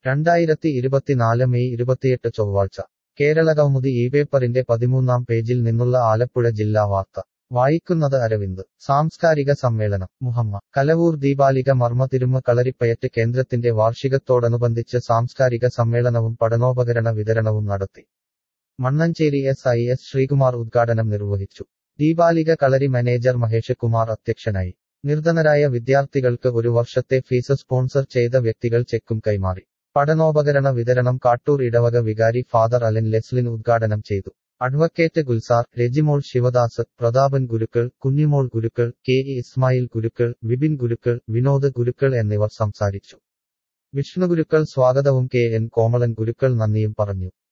രണ്ടായിരത്തി ഇരുപത്തിനാല് മെയ് ഇരുപത്തിയെട്ട് ചൊവ്വാഴ്ച കേരള കൗമുദി ഈ പേപ്പറിന്റെ പതിമൂന്നാം പേജിൽ നിന്നുള്ള ആലപ്പുഴ ജില്ലാ വാർത്ത വായിക്കുന്നത് അരവിന്ദ് സാംസ്കാരിക സമ്മേളനം മുഹമ്മ കലവൂർ ദീപാലിക മർമ്മ തിരുമ കളരിപ്പയറ്റ് കേന്ദ്രത്തിന്റെ വാർഷികത്തോടനുബന്ധിച്ച് സാംസ്കാരിക സമ്മേളനവും പഠനോപകരണ വിതരണവും നടത്തി Mannancheri S I S Sreekumar ഉദ്ഘാടനം നിർവഹിച്ചു ദീപാലിക കളരി മാനേജർ മഹേഷ് കുമാർ അധ്യക്ഷനായി നിർധനരായ വിദ്യാർത്ഥികൾക്ക് ഒരു വർഷത്തെ ഫീസ് സ്പോൺസർ ചെയ്ത വ്യക്തികൾ ചെക്കും കൈമാറി പഠനോപകരണ വിതരണം കാട്ടൂർ ഇടവക വികാരി ഫാദർ അലൻ ലെസ്ലിൻ ഉദ്ഘാടനം ചെയ്തു advocate Gulzar Rejimol Sivadas Prathapan Gurukkal Kunjimol Gurukkal K E Ismail Gurukkal Vipin Gurukkal Vinod Gurukkal എന്നിവർ സംസാരിച്ചു വിഷ്ണുഗുരുക്കൾ സ്വാഗതവും കെ എൻ കോമളൻ ഗുരുക്കൾ നന്ദിയും പറഞ്ഞു